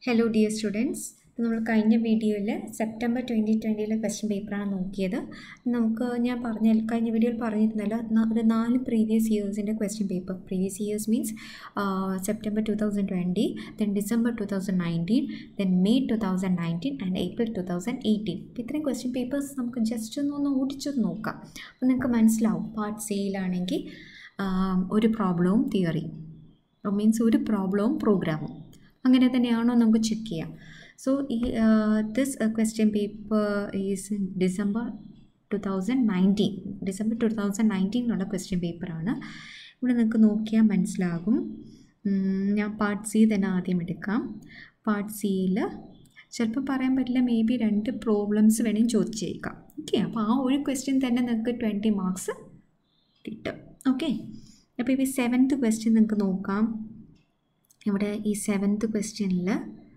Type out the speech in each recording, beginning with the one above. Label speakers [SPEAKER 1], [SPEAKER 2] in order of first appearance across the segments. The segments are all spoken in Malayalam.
[SPEAKER 1] ഹലോ ഡിയർ സ്റ്റുഡൻസ് നമ്മൾ കഴിഞ്ഞ വീഡിയോയിൽ സെപ്റ്റംബർ ട്വൻറ്റി ട്വൻറ്റിയിലെ ക്വസ്റ്റ്യൻ പേപ്പറാണ് നോക്കിയത് നമുക്ക് ഞാൻ പറഞ്ഞ കഴിഞ്ഞ വീഡിയോയിൽ പറഞ്ഞിരുന്നല്ലോ ന- ഒരു നാല് പ്രീവിയസ് ഇയേഴ്സിൻ്റെ question paper previous years means September two thousand twenty then December two thousand nineteen then May two thousand nineteen and April two thousand eighteen അപ്പോൾ ഇത്രയും ക്വസ്റ്റ്യൻ പേപ്പേഴ്സ് നമുക്ക് ജസ്റ്റ് ഒന്ന് ഒന്ന് ഓടിച്ചൊന്ന് നോക്കാം അപ്പോൾ നിങ്ങൾക്ക് മനസ്സിലാവും പാർട്ട് സിയിലാണെങ്കിൽ ഒരു പ്രോബ്ലവും തിയറി മീൻസ് ഒരു പ്രോബ്ലവും പ്രോഗ്രാമും അങ്ങനെ തന്നെയാണോ നമുക്ക് ചെക്ക് ചെയ്യാം സോ ഈ this question paper is December two thousand nineteen December two thousand നയൻറ്റീനിലുള്ള ക്വസ്റ്റ്യൻ പേപ്പറാണ് ഇവിടെ നിങ്ങൾക്ക് നോക്കിയാൽ മനസ്സിലാകും ഉം, ഞാൻ പാർട്ട് സി തന്നെ ആദ്യം എടുക്കാം പാർട്ട് സിയിൽ ചിലപ്പോൾ പറയാൻ പറ്റില്ല മേ ബി രണ്ട് പ്രോബ്ലംസ് വേണമെങ്കിൽ ചോദിച്ചേക്കാം ഓക്കെ അപ്പോൾ ആ ഒരു ക്വസ്റ്റ്യൻ തന്നെ നിങ്ങൾക്ക് ട്വൻറ്റി മാർക്സ് കിട്ടും ഓക്കെ അപ്പോൾ ഈ സെവൻത്ത് ക്വസ്റ്റ്യൻ നിങ്ങൾക്ക് നോക്കാം ഇവിടെ ഈ സെവൻത്ത് ക്വസ്റ്റ്യനിൽ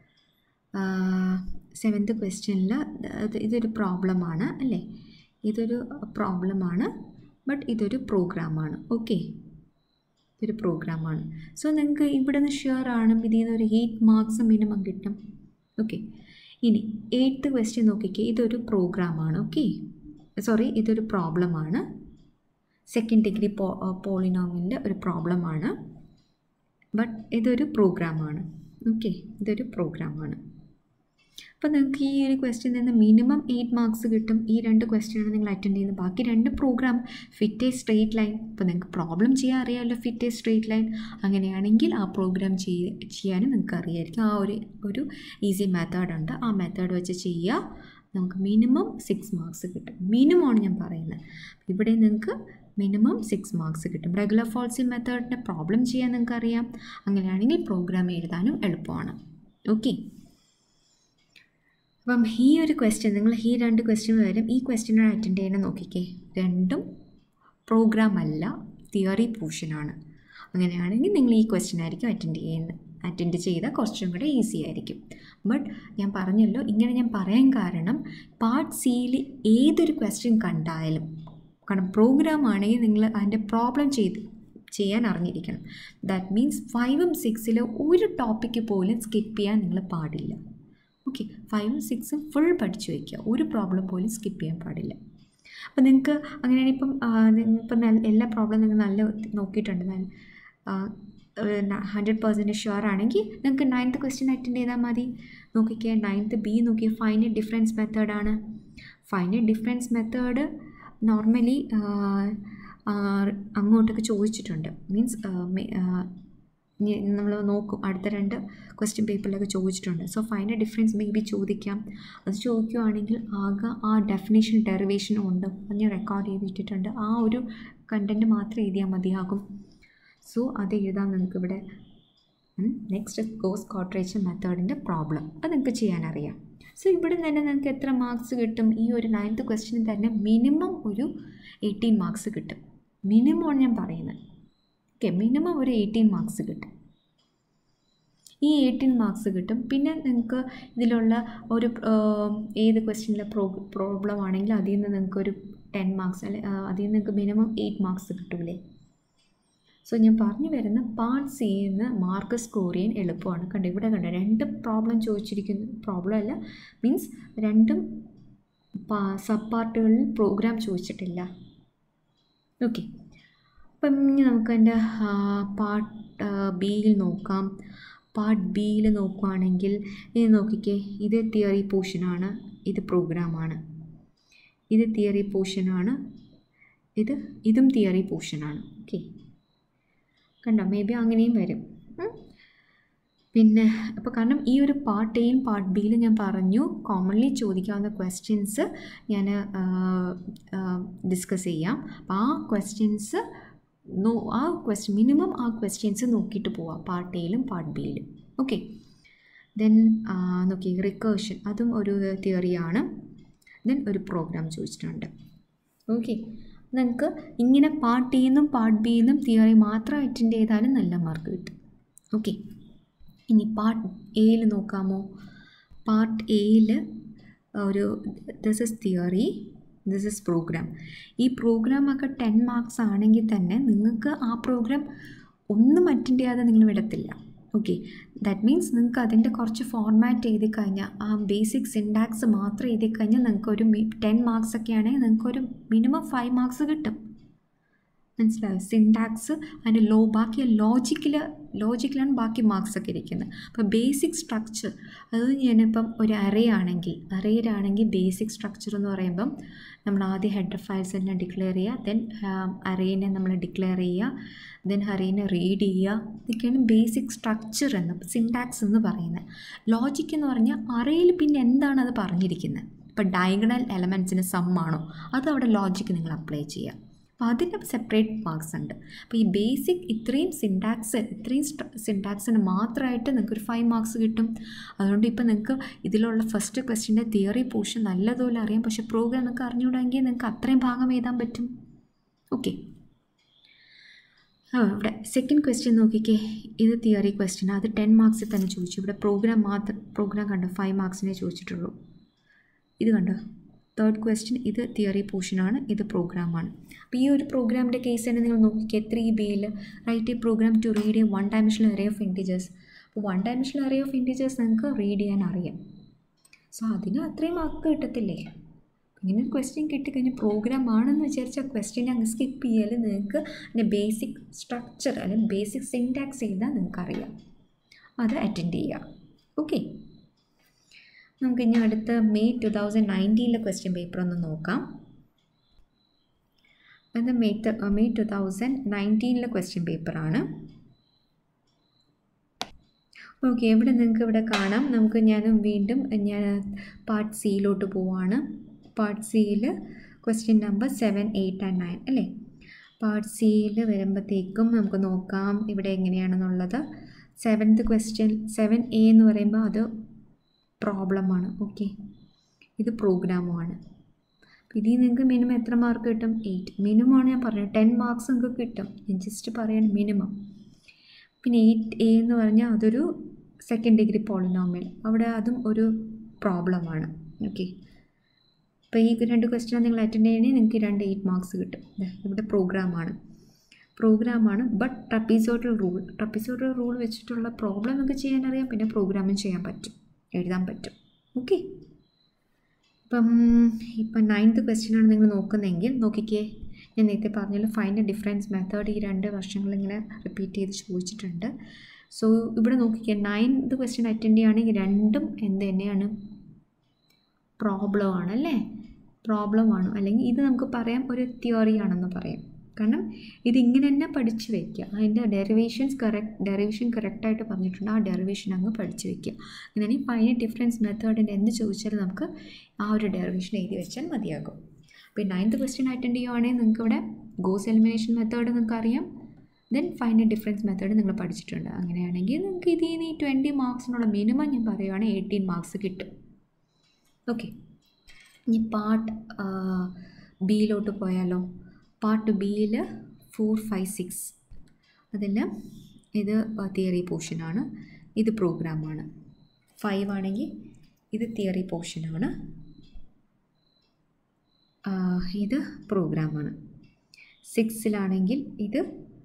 [SPEAKER 1] സെവൻത്ത് ക്വസ്റ്റ്യനിൽ ഇതൊരു പ്രോബ്ലമാണ് അല്ലേ ഇതൊരു പ്രോബ്ലമാണ് ബട്ട് ഇതൊരു പ്രോഗ്രാമാണ് ഓക്കെ ഇതൊരു പ്രോഗ്രാമാണ് സോ നിങ്ങൾക്ക് ഇവിടെ നിന്ന് ഷുവർ ആണ് ഇതിൽ നിന്ന് ഒരു എയ്റ്റ് മാർക്സ് മിനിമം കിട്ടും ഓക്കെ ഇനി എയ്ത്ത് ക്വസ്റ്റ്യൻ നോക്കിക്കേ ഇതൊരു പ്രോഗ്രാമാണ് ഓക്കെ സോറി ഇതൊരു പ്രോബ്ലമാണ് സെക്കൻഡ് ഡിഗ്രി പോ പോളിനോമിൻ്റെ ഒരു പ്രോബ്ലമാണ് ബട്ട് ഇതൊരു പ്രോഗ്രാമാണ് ഓക്കെ ഇതൊരു പ്രോഗ്രാമാണ് അപ്പോൾ നിങ്ങൾക്ക് ഈ ഒരു ക്വസ്റ്റ്യൻ നിന്ന് മിനിമം എയ്റ്റ് മാർക്സ് കിട്ടും ഈ രണ്ട് ക്വസ്റ്റ്യനാണ് നിങ്ങൾ അറ്റൻഡ് ചെയ്യുന്നത് ബാക്കി രണ്ട് program fit a straight line അപ്പോൾ നിങ്ങൾക്ക് പ്രോബ്ലം ചെയ്യാൻ അറിയാമല്ലോ ഫിറ്റ് എ സ്ട്രെയിറ്റ് ലൈൻ അങ്ങനെയാണെങ്കിൽ ആ പ്രോഗ്രാം ചെയ്യ ചെയ്യാനും നിങ്ങൾക്ക് അറിയായിരിക്കും ആ ഒരു ഒരു ഈസി മെത്തേഡ് ഉണ്ട് ആ മെത്തേഡ് വെച്ച് ചെയ്യുക നമുക്ക് മിനിമം സിക്സ് മാർക്സ് കിട്ടും മിനിമം ആണ് ഞാൻ പറയുന്നത് ഇവിടെ നിങ്ങൾക്ക് മിനിമം സിക്സ് മാർക്സ് കിട്ടും റെഗുലർ ഫോൾസി മെത്തേഡിൻ്റെ പ്രോബ്ലം ചെയ്യാൻ നിങ്ങൾക്ക് അറിയാം അങ്ങനെയാണെങ്കിൽ പ്രോഗ്രാം എഴുതാനും എളുപ്പമാണ് ഓക്കെ അപ്പം ഈ ഒരു ക്വസ്റ്റ്യൻ നിങ്ങൾ ഈ രണ്ട് ക്വസ്റ്റ്യൻ വരും ഈ ക്വസ്റ്റ്യനോട് അറ്റൻഡ് ചെയ്യണം നോക്കിക്കേ രണ്ടും പ്രോഗ്രാം അല്ല തിയറി പോർഷനാണ് അങ്ങനെയാണെങ്കിൽ നിങ്ങൾ ഈ ക്വസ്റ്റ്യൻ ആയിരിക്കും അറ്റൻഡ് ചെയ്യുന്നത് അറ്റൻഡ് ചെയ്താൽ കുറച്ചും കൂടെ ഈസി ആയിരിക്കും ബട്ട് ഞാൻ പറഞ്ഞല്ലോ ഇങ്ങനെ ഞാൻ പറയാൻ കാരണം പാർട്ട് സിയിൽ ഏതൊരു ക്വസ്റ്റ്യൻ കണ്ടായാലും കാരണം പ്രോഗ്രാം ആണെങ്കിൽ നിങ്ങൾ അതിൻ്റെ പ്രോബ്ലം ചെയ്ത് ചെയ്യാൻ അറിഞ്ഞിരിക്കണം ദാറ്റ് മീൻസ് ഫൈവും സിക്സിൽ ഒരു ടോപ്പിക്ക് പോലും സ്കിപ്പ് ചെയ്യാൻ നിങ്ങൾ പാടില്ല ഓക്കെ ഫൈവും സിക്സും ഫുൾ പഠിച്ചു വയ്ക്കുക ഒരു പ്രോബ്ലം പോലും സ്കിപ്പ് ചെയ്യാൻ പാടില്ല അപ്പോൾ നിങ്ങൾക്ക് അങ്ങനെയാണ് ഇപ്പം ഇപ്പം നല്ല എല്ലാ പ്രോബ്ലം നിങ്ങൾ നല്ല നോക്കിയിട്ടുണ്ട് ഹൺഡ്രഡ് പെർസെൻറ്റ് ഷുവർ ആണെങ്കിൽ നിങ്ങൾക്ക് നയൻത്ത് ക്വസ്റ്റ്യൻ അറ്റൻഡ് ചെയ്താൽ മതി നോക്കിക്കേ നയൻത്ത് ബി നോക്കി ഫൈനൽ ഡിഫറൻസ് മെത്തേഡാണ് ഫൈനൽ ഡിഫറൻസ് മെത്തേഡ് നോർമലി അങ്ങോട്ടൊക്കെ ചോദിച്ചിട്ടുണ്ട് മീൻസ് നമ്മൾ നോക്കും അടുത്ത രണ്ട് ക്വസ്റ്റ്യൻ പേപ്പറിലൊക്കെ ചോദിച്ചിട്ടുണ്ട് so final difference maybe ചോദിക്കാം അത് ചോദിക്കുകയാണെങ്കിൽ ആകെ ആ ഡെഫിനേഷൻ ഡെറിവേഷനും ഉണ്ട് അത് ഞാൻ റെക്കോർഡ് ചെയ്തിട്ടിട്ടുണ്ട് ആ ഒരു കണ്ടൻറ്റ് മാത്രം എഴുതിയാൽ മതിയാകും സോ അത് എഴുതാൻ നിങ്ങൾക്ക് ഇവിടെ നെക്സ്റ്റ് ഗോസ് കോട്രേച്ചർ മെത്തേഡിൻ്റെ പ്രോബ്ലം അത് നിങ്ങൾക്ക് ചെയ്യാനറിയാം സോ ഇവിടെ തന്നെ നിങ്ങൾക്ക് എത്ര മാർക്സ് കിട്ടും ഈ ഒരു നയൻത്ത് ക്വസ്റ്റിന് തന്നെ മിനിമം ഒരു എയ്റ്റീൻ മാർക്സ് കിട്ടും മിനിമം ആണ് ഞാൻ പറയുന്നത് ഓക്കെ മിനിമം ഒരു എയ്റ്റീൻ മാർക്സ് കിട്ടും ഈ എയ്റ്റീൻ മാർക്സ് കിട്ടും പിന്നെ നിങ്ങൾക്ക് ഇതിലുള്ള ഒരു ഏത് ക്വസ്റ്റ്യനിലെ പ്രോ പ്രോബ്ലം ആണെങ്കിൽ അതിൽ നിന്ന് നിങ്ങൾക്ക് ഒരു ടെൻ മാർക്സ് അല്ലെ അതിൽ നിന്ന് നിങ്ങൾക്ക് മിനിമം എയ്റ്റ് മാർക്സ് കിട്ടൂലേ സോ ഞാൻ പറഞ്ഞു വരുന്ന പാർട്ട് സിയിൽ നിന്ന് മാർക്ക് സ്കോർ ചെയ്യാൻ എളുപ്പമാണ് കണ്ടോ ഇവിടെ കണ്ടോ രണ്ട് പ്രോബ്ലം ചോദിച്ചിരിക്കുന്നു പ്രോബ്ലം അല്ല മീൻസ് രണ്ടും സബ് പാർട്ടുകളിൽ പ്രോഗ്രാം ചോദിച്ചിട്ടില്ല ഓക്കെ അപ്പം ഇനി നമുക്ക് എൻ്റെ പാർട്ട് ബിയിൽ നോക്കാം പാർട്ട് ബിയിൽ നോക്കുകയാണെങ്കിൽ ഇത് നോക്കിക്കേ ഇത് തിയറി പോർഷനാണ് ഇത് പ്രോഗ്രാമാണ് ഇത് തിയറി പോർഷനാണ് ഇത് ഇതും തിയറി പോർഷനാണ് ഓക്കെ കണ്ടോ മേ ബി അങ്ങനെയും വരും ഉം. പിന്നെ അപ്പോൾ കാരണം ഈ ഒരു പാർട്ട് എയും പാർട്ട് ബിയിലും ഞാൻ പറഞ്ഞു കോമൺലി ചോദിക്കാവുന്ന ക്വസ്റ്റ്യൻസ് ഞാൻ ഡിസ്കസ് ചെയ്യാം അപ്പോൾ ആ ക്വസ്റ്റ്യൻസ് നോ ആ ക്വസ്റ്റ്യൻ മിനിമം ആ ക്വസ്റ്റ്യൻസ് നോക്കിയിട്ട് പോവാം പാർട്ട് എയിലും പാർട്ട് ബിയിലും ഓക്കെ ദെൻ നോക്കി റിക്കേഷൻ അതും ഒരു തിയറിയാണ് ദെൻ ഒരു പ്രോഗ്രാം ചോദിച്ചിട്ടുണ്ട് ഓക്കെ നിങ്ങൾക്ക് ഇങ്ങനെ പാർട്ട് എന്നും പാർട്ട് ബിന്നും തിയറി മാത്രം അറ്റൻഡ് ചെയ്താലും നല്ല മാർക്ക് കിട്ടും ഓക്കെ ഇനി പാർട്ട് എയിൽ നോക്കാമോ പാർട്ട് എയിൽ ഒരു this is theory this is program ഈ പ്രോഗ്രാമൊക്കെ ടെൻ മാർക്സ് ആണെങ്കിൽ തന്നെ നിങ്ങൾക്ക് ആ പ്രോഗ്രാം ഒന്നും അറ്റൻഡ് ചെയ്യാതെ നിങ്ങൾ വിടത്തില്ല ഓക്കെ ദാറ്റ് മീൻസ് നിങ്ങൾക്ക് അതിൻ്റെ കുറച്ച് ഫോർമാറ്റ് എഴുതി കഴിഞ്ഞാൽ ആ ബേസിക് സിൻഡാക്സ് മാത്രം എഴുതി കഴിഞ്ഞാൽ നിങ്ങൾക്ക് ഒരു ടെൻ മാർക്സ് ഒക്കെ ആണെങ്കിൽ നിങ്ങൾക്ക് ഒരു മിനിമം ഫൈവ് മാർക്സ് കിട്ടും മനസ്സിലായോ സിൻഡാക്സ് അതിൻ്റെ ലോ ബാക്കി ലോജിക്കിൽ ലോജിക്കിലാണ് ബാക്കി മാർക്സ് ഒക്കെ ഇരിക്കുന്നത് അപ്പോൾ ബേസിക് സ്ട്രക്ചർ അത് ഞാനിപ്പം ഒരു അറേ ആണെങ്കിൽ അറേയിലാണെങ്കിൽ ബേസിക് സ്ട്രക്ചർ എന്ന് പറയുമ്പം നമ്മൾ ആദ്യം ഹെഡർ ഫയൽസ് എല്ലാം ഡിക്ലെയർ ചെയ്യുക ദെൻ അറേനെ നമ്മൾ ഡിക്ലെയർ ചെയ്യുക ദെൻ അറേനെ റീഡ് ചെയ്യുക ഇതൊക്കെയാണ് ബേസിക് സ്ട്രക്ചർ എന്ന് സിൻഡാക്സ് എന്ന് പറയുന്നത് ലോജിക് എന്ന് പറഞ്ഞാൽ അറേയിൽ പിന്നെ എന്താണ് അത് പറഞ്ഞിരിക്കുന്നത് ഇപ്പോൾ ഡയഗണൽ എലമെൻസിന് സമ്മാണോ അത് അവിടെ ലോജിക്ക് നിങ്ങൾ അപ്ലൈ ചെയ്യുക അപ്പോൾ അതിൻ്റെ സെപ്പറേറ്റ് മാർക്സ് ഉണ്ട് അപ്പോൾ ഈ ബേസിക് ഇത്രയും സിൻഡാക്സ് ഇത്രയും സിൻഡാക്സിന് മാത്രമായിട്ട് നിങ്ങൾക്ക് ഒരു ഫൈവ് മാർക്സ് കിട്ടും അതുകൊണ്ട് ഇപ്പോൾ നിങ്ങൾക്ക് ഇതിലുള്ള ഫസ്റ്റ് ക്വസ്റ്റിൻ്റെ തിയറി പോർഷൻ നല്ലതുപോലെ അറിയാം പക്ഷേ പ്രോഗ്രാം നിങ്ങൾക്ക് അറിഞ്ഞുകൂടെങ്കിൽ നിങ്ങൾക്ക് അത്രയും ഭാഗം എഴുതാൻ പറ്റും ഓക്കെ ആ ഇവിടെ സെക്കൻഡ് ക്വസ്റ്റ്യൻ നോക്കിക്കേ ഇത് തിയറി ക്വസ്റ്റ്യൻ അത് ടെൻ മാർക്സിൽ തന്നെ ചോദിച്ചു ഇവിടെ പ്രോഗ്രാം മാത്രം പ്രോഗ്രാം കണ്ടോ ഫൈവ് മാർക്സിനെ ചോദിച്ചിട്ടുള്ളൂ ഇത് കണ്ടോ തേർഡ് ക്വസ്റ്റ്യൻ ഇത് തിയറി പോർഷനാണ് ഇത് പ്രോഗ്രാമാണ് അപ്പോൾ ഈ ഒരു പ്രോഗ്രാമിൻ്റെ കേസ് തന്നെ നിങ്ങൾ നോക്കിക്കേ ത്രീ ബിയിൽ റൈറ്റ് ഈ program to read a one dimensional array of integers അപ്പോൾ one dimensional array of integers നിങ്ങൾക്ക് റീഡ് ചെയ്യാൻ അറിയാം സോ അതിന് അത്രയും മാർക്ക് കിട്ടത്തില്ലേ ഇങ്ങനെ ഒരു ക്വസ്റ്റ്യൻ കിട്ടിക്കഴിഞ്ഞാൽ പ്രോഗ്രാം ആണെന്ന് വിചാരിച്ച ക്വസ്റ്റ്യൻ അങ്ങ് സ്കിപ്പ് ചെയ്താൽ നിങ്ങൾക്ക് അതിൻ്റെ ബേസിക് സ്ട്രക്ചർ അല്ലെങ്കിൽ ബേസിക് സിൻടാക്സ് ചെയ്താൽ നിങ്ങൾക്കറിയാം അത് അറ്റൻഡ് ചെയ്യുക ഓക്കെ നമുക്ക് ഇനി അടുത്ത മെയ് ടു തൗസൻഡ് നയൻറ്റീനിലെ ക്വസ്റ്റ്യൻ പേപ്പർ ഒന്ന് നോക്കാം ഇത് മെയ് മെയ് ടു തൗസൻഡ് നയൻറ്റീനിലെ ക്വസ്റ്റ്യൻ പേപ്പറാണ് ഓക്കെ ഇവിടെ നിങ്ങൾക്ക് ഇവിടെ കാണാം നമുക്ക് ഞാൻ വീണ്ടും ഞാൻ പാർട്ട് സിയിലോട്ട് പോവാണ് പാർട്ട് സിയിൽ question number seven eight and nine അല്ലേ പാർട്ട് സിയിൽ വരുമ്പോഴത്തേക്കും നമുക്ക് നോക്കാം ഇവിടെ എങ്ങനെയാണെന്നുള്ളത് സെവൻത്ത് ക്വസ്റ്റ്യൻ സെവൻ എ എന്ന് പറയുമ്പോൾ അത് പ്രോബ്ലമാണ് ഓക്കെ ഇത് പ്രോഗ്രാമുമാണ് ഇതിൽ നിങ്ങൾക്ക് മിനിമം എത്ര മാർക്ക് കിട്ടും എയ്റ്റ് മിനിമം ആണ് ഞാൻ പറഞ്ഞത് ടെൻ മാർക്സ് നിങ്ങൾക്ക് കിട്ടും ഞാൻ ജസ്റ്റ് പറയാൻ മിനിമം പിന്നെ എയ്റ്റ് എ എന്ന് പറഞ്ഞാൽ അതൊരു സെക്കൻഡ് ഡിഗ്രി പോളിനോമിയൽ അവിടെ അതും ഒരു പ്രോബ്ലമാണ് ഓക്കെ അപ്പോൾ ഈ രണ്ട് ക്വസ്റ്റ്യൻ നിങ്ങൾ അറ്റൻഡ് ചെയ്യണമെങ്കിൽ നിങ്ങൾക്ക് രണ്ട് എയ്റ്റ് മാർക്സ് കിട്ടും ഇവിടെ പ്രോഗ്രാമാണ് പ്രോഗ്രാമാണ് but trapezoidal rule trapezoidal rule വെച്ചിട്ടുള്ള പ്രോബ്ലം നിങ്ങൾക്ക് ചെയ്യാൻ അറിയാം പിന്നെ പ്രോഗ്രാമും ചെയ്യാൻ പറ്റും എഴുതാൻ പറ്റും ഓക്കെ ഇപ്പം ഇപ്പം നയൻത്ത് ക്വസ്റ്റ്യനാണ് നിങ്ങൾ നോക്കുന്നതെങ്കിൽ നോക്കിക്കേ ഞാൻ നേരത്തെ പറഞ്ഞല്ലോ ഫൈൻഡ് ഡിഫറൻസ് മെത്തേഡ് ഈ രണ്ട് വർഷങ്ങൾ ഇങ്ങനെ റിപ്പീറ്റ് ചെയ്ത് ചോദിച്ചിട്ടുണ്ട് സോ ഇവിടെ നോക്കിക്കേ നയൻത്ത് ക്വസ്റ്റ്യൻ അറ്റൻഡ് ചെയ്യുകയാണെങ്കിൽ രണ്ടും എന്ത് തന്നെയാണ് പ്രോബ്ലം ആണ് അല്ലേ പ്രോബ്ലമാണ് അല്ലെങ്കിൽ ഇത് നമുക്ക് പറയാം ഒരു തിയറി ആണെന്ന് പറയാം കാരണം ഇത് ഇങ്ങനെ തന്നെ പഠിച്ച് വെക്കുക അതിൻ്റെ ഡെറിവേഷൻസ് കറക്റ്റ് ഡെറിവേഷൻ കറക്റ്റായിട്ട് പറഞ്ഞിട്ടുണ്ട് ആ ഡെറിവേഷൻ അങ്ങ് പഠിച്ച് വെക്കുക അങ്ങനെ ഫൈനൽ ഡിഫറൻസ് മെത്തേഡിൻ്റെ എന്ത് ചോദിച്ചാലും നമുക്ക് ആ ഒരു ഡെറിവേഷൻ എഴുതി വെച്ചാൽ മതിയാകും അപ്പോൾ നയൻത്ത് ക്വസ്റ്റ്യൻ അറ്റൻഡ് ചെയ്യുവാണെങ്കിൽ നിങ്ങൾക്ക് ഇവിടെ ഗോസ് എലിമിനേഷൻ മെത്തേഡ് നിങ്ങൾക്ക് അറിയാം ദെൻ ഫൈനൽ ഡിഫറൻസ് മെത്തേഡ് നിങ്ങൾ പഠിച്ചിട്ടുണ്ട് അങ്ങനെയാണെങ്കിൽ നിങ്ങൾക്ക് ഇതിൽ നിന്ന് ഈ ട്വൻറ്റി മാർക്സിനുള്ള മിനിമം ഞാൻ പറയുവാണെങ്കിൽ എയ്റ്റീൻ മാർക്സ് കിട്ടും ഓക്കെ ഇനി പാർട്ട് ബിയിലോട്ട് പോയാലോ പാർട്ട് ബിയിൽ ഫോർ ഫൈവ് സിക്സ് അതിൽ ഇത് തിയറി പോർഷനാണ് ഇത് പ്രോഗ്രാമാണ് ഫൈവ് ആണെങ്കിൽ ഇത് തിയറി പോർഷനാണ് ഇത് പ്രോഗ്രാമാണ് സിക്സിലാണെങ്കിൽ ഇത്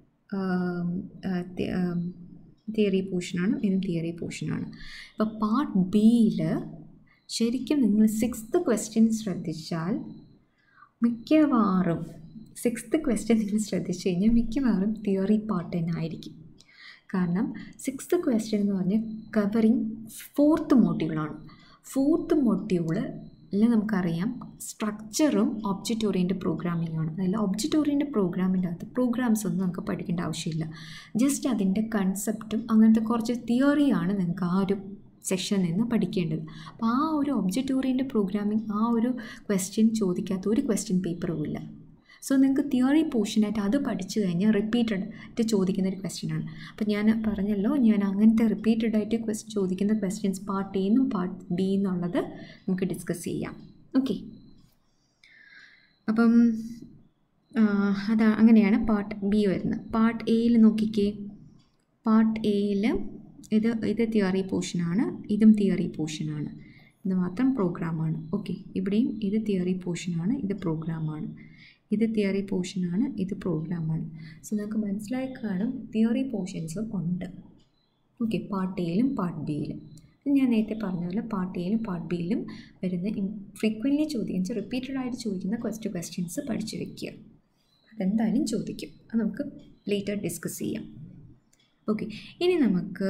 [SPEAKER 1] തിയറി പോർഷനാണ് ഇതും തിയറി പോർഷനാണ് ഇപ്പോൾ പാർട്ട് ബിയിൽ ശരിക്കും നിങ്ങൾ സിക്സ്ത് ക്വസ്റ്റ്യൻ ശ്രദ്ധിച്ചാൽ മിക്കവാറും സിക്സ്ത് ക്വസ്റ്റ്യൻ നിങ്ങൾ ശ്രദ്ധിച്ചു കഴിഞ്ഞാൽ മിക്കവാറും തിയറി പാർട്ട് തന്നെ ആയിരിക്കും കാരണം സിക്സ്ത് ക്വസ്റ്റ്യൻ എന്ന് പറഞ്ഞാൽ കവറിങ് ഫോർത്ത് മോഡ്യൂളാണ് ഫോർത്ത് മോഡ്യൂള് എല്ലാം നമുക്കറിയാം സ്ട്രക്ചറും ഒബ്ജക്റ്റ് ഓറിയൻറ്റ് പ്രോഗ്രാമിംഗ് ആണ് അതിൽ ഒബ്ജക്റ്റ് ഓറിയൻറ്റ് പ്രോഗ്രാമിൻ്റെ അകത്ത് പ്രോഗ്രാംസ് ഒന്നും നമുക്ക് പഠിക്കേണ്ട ആവശ്യമില്ല ജസ്റ്റ് അതിൻ്റെ കൺസെപ്റ്റും അങ്ങനത്തെ കുറച്ച് തിയറിയാണ് നിങ്ങൾക്ക് ആ ഒരു സെക്ഷനിൽ നിന്ന് പഠിക്കേണ്ടത് അപ്പോൾ ആ ഒരു ഒബ്ജക്റ്റ് ഓറിയൻറ്റ് പ്രോഗ്രാമിംഗ് ആ ഒരു ക്വസ്റ്റ്യൻ ചോദിക്കാത്ത ഒരു ക്വസ്റ്റ്യൻ പേപ്പറും ഇല്ല സോ നിങ്ങൾക്ക് തിയറി പോർഷനായിട്ട് അത് പഠിച്ചു കഴിഞ്ഞാൽ റിപ്പീറ്റഡ് ആയിട്ട് ചോദിക്കുന്ന ഒരു ക്വസ്റ്റ്യനാണ് അപ്പോൾ ഞാൻ പറഞ്ഞല്ലോ ഞാൻ അങ്ങനത്തെ റിപ്പീറ്റഡ് ആയിട്ട് ക്വസ്റ്റ് ചോദിക്കുന്ന ക്വസ്റ്റ്യൻസ് പാർട്ട് എ എന്നും പാർട്ട് ബി എന്നുള്ളത് നമുക്ക് ഡിസ്കസ് ചെയ്യാം ഓക്കെ അപ്പം അതാ അങ്ങനെയാണ് പാർട്ട് ബി വരുന്നത് പാർട്ട് എയിൽ നോക്കിക്കേ പാർട്ട് എയിൽ ഇത് ഇത് തിയറി പോർഷനാണ് ഇതും തിയറി പോർഷനാണ് ഇത് മാത്രം പ്രോഗ്രാമാണ് ഓക്കെ ഇവിടെയും ഇത് തിയറി പോർഷനാണ് ഇത് പ്രോഗ്രാമാണ് ഇത് തിയറി പോർഷനാണ് ഇത് പ്രോഗ്രാമാണ് സോ നിങ്ങൾക്ക് മനസ്സിലായി കാണും തിയറി പോർഷൻസും ഉണ്ട് ഓക്കെ പാർട്ട് എയിലും പാർട്ട് ബിയിലും ഞാൻ നേരത്തെ പറഞ്ഞ പോലെ പാർട്ട് എയിലും പാർട്ട് ബിയിലും വരുന്ന ഫ്രീക്വൻ്റ്ലി ചോദിക്കുന്ന റിപ്പീറ്റഡ് ആയിട്ട് ചോദിക്കുന്ന ക്വസ്റ്റ് ക്വസ്റ്റ്യൻസ് പഠിച്ചു വെക്കുക അതെന്തായാലും ചോദിക്കും അത് നമുക്ക് ലേറ്റർ ഡിസ്കസ് ചെയ്യാം ഓക്കെ ഇനി നമുക്ക്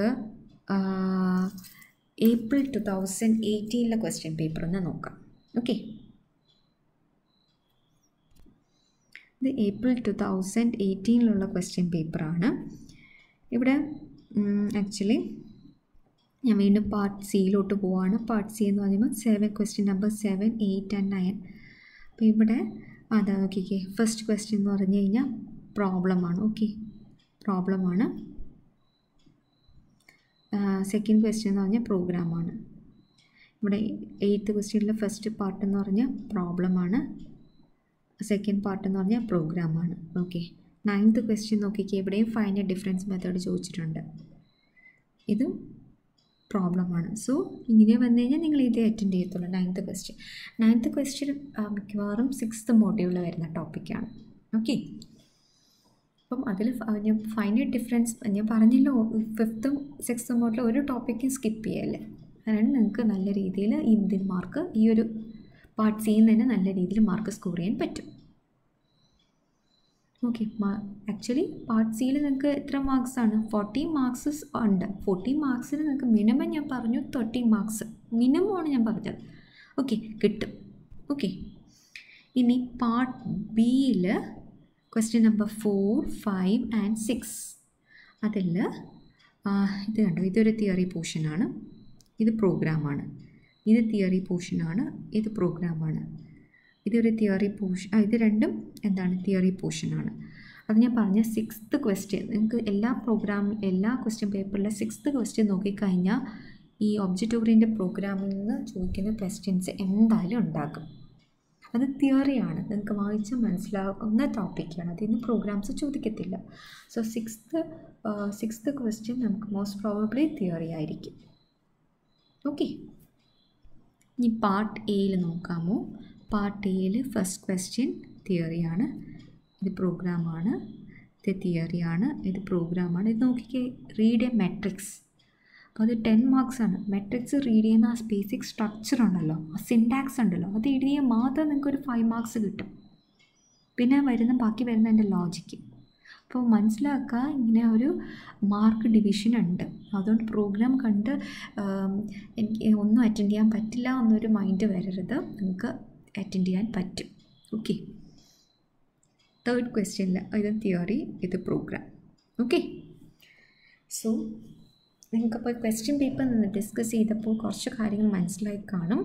[SPEAKER 1] ഏപ്രിൽ ടു തൗസൻഡ് എയ്റ്റീനിലെ ക്വസ്റ്റ്യൻ പേപ്പർ ഒന്ന് നോക്കാം ഓക്കെ ഇത് ഏപ്രിൽ ടു തൗസൻഡ് എയ്റ്റീനിലുള്ള ക്വസ്റ്റ്യൻ പേപ്പറാണ് ഇവിടെ ആക്ച്വലി ഞാൻ വീണ്ടും പാർട്ട് സിയിലോട്ട് പോവാണ് പാർട്ട് സി എന്ന് പറയുമ്പോൾ seven question number seven eight and nine അപ്പോൾ ഇവിടെ അതാ നോക്കിക്കേ ഫസ്റ്റ് ക്വസ്റ്റ്യൻ എന്ന് പറഞ്ഞു കഴിഞ്ഞാൽ പ്രോബ്ലമാണ് ഓക്കെ പ്രോബ്ലമാണ് സെക്കൻഡ് ക്വസ്റ്റ്യൻ എന്ന് പറഞ്ഞാൽ പ്രോഗ്രാമാണ് ഇവിടെ എയ്ത്ത് ക്വസ്റ്റ്യനിലെ ഫസ്റ്റ് പാർട്ട് എന്ന് പറഞ്ഞാൽ പ്രോബ്ലമാണ് സെക്കൻഡ് പാർട്ട് എന്ന് പറഞ്ഞാൽ പ്രോഗ്രാമാണ് ഓക്കെ നയൻത്ത് ക്വസ്റ്റ്യൻ നോക്കിക്കേ ഇവിടെയും ഫൈൻഡ് ഡിഫറൻസ് മെത്തേഡ് ചോദിച്ചിട്ടുണ്ട് ഇതും പ്രോബ്ലമാണ് സോ ഇങ്ങനെ വന്നു കഴിഞ്ഞാൽ നിങ്ങൾ ഇതേ അറ്റൻഡ് ചെയ്യത്തുള്ളൂ നയൻത്ത് ക്വസ്റ്റ്യൻ നയൻത്ത് ക്വസ്റ്റ്യൻ മിക്കവാറും സിക്സ്ത് മോഡ്യൂളിൽ വരുന്ന ടോപ്പിക്കാണ് ഓക്കെ അപ്പം അതിൽ ഞാൻ ഫൈനൽ ഡിഫറൻസ് ഞാൻ പറഞ്ഞല്ലോ ഫിഫ്ത്തും സിക്സ്ത്തും മോഡലും ഒരു ടോപ്പിക്കും സ്കിപ്പ് ചെയ്യല്ലേ അതിനാണ് നിങ്ങൾക്ക് നല്ല രീതിയിൽ ഈ ഇതിന് മാർക്ക് ഈ ഒരു പാർട്ട് സിയിൽ തന്നെ നല്ല രീതിയിൽ മാർക്ക് സ്കോർ ചെയ്യാൻ പറ്റും ഓക്കെ ആക്ച്വലി പാർട്ട് സിയിൽ നിങ്ങൾക്ക് എത്ര മാർക്സ് ആണ് ഫോർട്ടി മാർക്സ് ഉണ്ട് ഫോർട്ടി മാർക്സിന് നിങ്ങൾക്ക് മിനിമം ഞാൻ പറഞ്ഞു തേർട്ടി മാർക്സ് മിനിമം ആണ് ഞാൻ പറഞ്ഞത് ഓക്കെ കിട്ടും ഓക്കെ ഇനി പാർട്ട് ബിയിൽ question number four five and six അതിൽ ഇത് കണ്ടോ ഇതൊരു തിയറി പോർഷനാണ് ഇത് പ്രോഗ്രാമാണ് ഇത് തിയറി പോർഷനാണ് ഇത് പ്രോഗ്രാമാണ് ഇതൊരു തിയറി പോർഷൻ ഇത് രണ്ടും എന്താണ് തിയറി പോർഷനാണ് അത് ഞാൻ പറഞ്ഞ സിക്സ്ത് ക്വസ്റ്റ്യൻ നിങ്ങൾക്ക് എല്ലാ പ്രോഗ്രാം എല്ലാ ക്വസ്റ്റ്യൻ പേപ്പറിലെ സിക്സ്ത് ക്വസ്റ്റ്യൻ നോക്കിക്കഴിഞ്ഞാൽ ഈ ഒബ്ജക്റ്റ് ഓറിയൻ്റ് പ്രോഗ്രാമിൽ നിന്ന് ചോദിക്കുന്ന ക്വസ്റ്റ്യൻസ് എന്തായാലും ഉണ്ടാകും അത് തിയറിയാണ് നിങ്ങൾക്ക് വായിച്ചാൽ മനസ്സിലാകുന്ന ടോപ്പിക്കാണ് അതിൽ നിന്ന് പ്രോഗ്രാംസ് ചോദിക്കത്തില്ല സോ സിക്സ്ത് സിക്സ്ത് ക്വസ്റ്റ്യൻ നമുക്ക് മോസ്റ്റ് പ്രോബബ്ലി തിയറി ആയിരിക്കും ഓക്കെ ഇനി പാർട്ട് എയിൽ നോക്കാമോ പാർട്ട് എയിൽ ഫസ്റ്റ് ക്വസ്റ്റ്യൻ തിയറിയാണ് ഇത് പ്രോഗ്രാമാണ് ഇത് തിയറിയാണ് ഇത് പ്രോഗ്രാമാണ് ഇത് നോക്കിക്കേ റീഡ് എ മെട്രിക്സ് അപ്പോൾ അത് ടെൻ മാർക്സ് ആണ് മെട്രിക്സ് റീഡ് ചെയ്യുന്ന ആ ബേസിക് സ്ട്രക്ചർ ഉണ്ടല്ലോ ആ സിൻടാക്സ് ഉണ്ടല്ലോ അത് എഴുതിയാൽ മാത്രം നിങ്ങൾക്ക് ഒരു ഫൈവ് മാർക്സ് കിട്ടും പിന്നെ വരുന്ന ബാക്കി വരുന്ന എൻ്റെ ലോജിക്ക് അപ്പോൾ മനസ്സിലാക്കുക ഇങ്ങനെ ഒരു മാർക്ക് ഡിവിഷൻ ഉണ്ട് അതുകൊണ്ട് പ്രോഗ്രാം കണ്ട് എനിക്ക് ഒന്നും അറ്റൻഡ് ചെയ്യാൻ പറ്റില്ല എന്നൊരു മൈൻഡ് വരരുത് നിങ്ങൾക്ക് അറ്റൻഡ് ചെയ്യാൻ പറ്റും ഓക്കെ തേർഡ് ക്വസ്റ്റ്യനിൽ ഇത് തിയറി ഇത് പ്രോഗ്രാം ഓക്കെ സോ നിങ്ങൾക്കപ്പോൾ ക്വസ്റ്റ്യൻ പേപ്പർ നിന്ന് ഡിസ്കസ് ചെയ്തപ്പോൾ കുറച്ച് കാര്യങ്ങൾ മനസ്സിലായി കാണും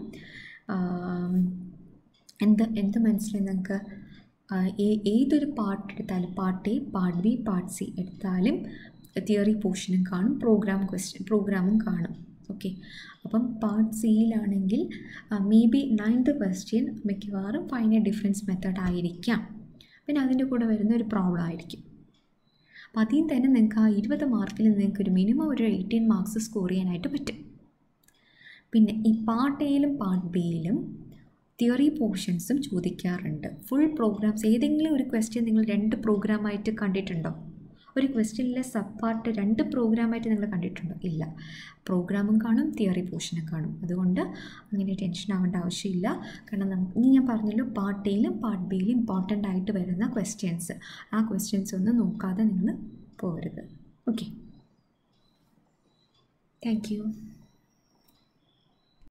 [SPEAKER 1] എന്ത് എന്ത് മനസ്സിലായി നിങ്ങൾക്ക് ഏതൊരു പാർട്ട് എടുത്താലും part A part B part C എടുത്താലും തിയറി പോർഷനും കാണും പ്രോഗ്രാം ക്വസ്റ്റ്യൻ പ്രോഗ്രാമും കാണും ഓക്കെ അപ്പം പാർട്ട് സിയിലാണെങ്കിൽ മേ ബി നയൻത് ക്വസ്റ്റ്യൻ മിക്കവാറും ഫൈനൽ ഡിഫറൻസ് മെത്തേഡ് ആയിരിക്കാം പിന്നെ അതിൻ്റെ കൂടെ വരുന്ന ഒരു പ്രോബ്ലം ആയിരിക്കും അപ്പോൾ അതിൽ തന്നെ നിങ്ങൾക്ക് ആ ഇരുപത് മാർക്കിൽ നിങ്ങൾക്ക് ഒരു മിനിമം ഒരു എയ്റ്റീൻ മാർക്സ് സ്കോർ ചെയ്യാനായിട്ട് പറ്റും പിന്നെ ഈ പാർട്ട് എയിലും പാർട്ട് ബിയിലും തിയറി പോർഷൻസും ചോദിക്കാറുണ്ട് ഫുൾ പ്രോഗ്രാംസ് ഏതെങ്കിലും ഒരു ക്വസ്റ്റ്യൻ നിങ്ങൾ രണ്ട് പ്രോഗ്രാമായിട്ട് കണ്ടിട്ടുണ്ടോ ഒരു ക്വസ്റ്റ്യനിലെ സബ് പാർട്ട് രണ്ട് പ്രോഗ്രാമായിട്ട് നിങ്ങൾ കണ്ടിട്ടുണ്ടോ ഇല്ല പ്രോഗ്രാമും കാണും തിയറി പോർഷനും കാണും അതുകൊണ്ട് അങ്ങനെ ടെൻഷൻ ആവേണ്ട ആവശ്യമില്ല കാരണം നമുക്ക് ഇനി ഞാൻ പറഞ്ഞല്ലോ പാർട്ട് എയിലും പാർട്ട് ബിയിലും ഇമ്പോർട്ടൻ്റ് ആയിട്ട് വരുന്ന ക്വസ്റ്റ്യൻസ് ആ ക്വസ്റ്റ്യൻസ് ഒന്നും നോക്കാതെ നിങ്ങൾ പോകരുത് ഓക്കെ താങ്ക് യു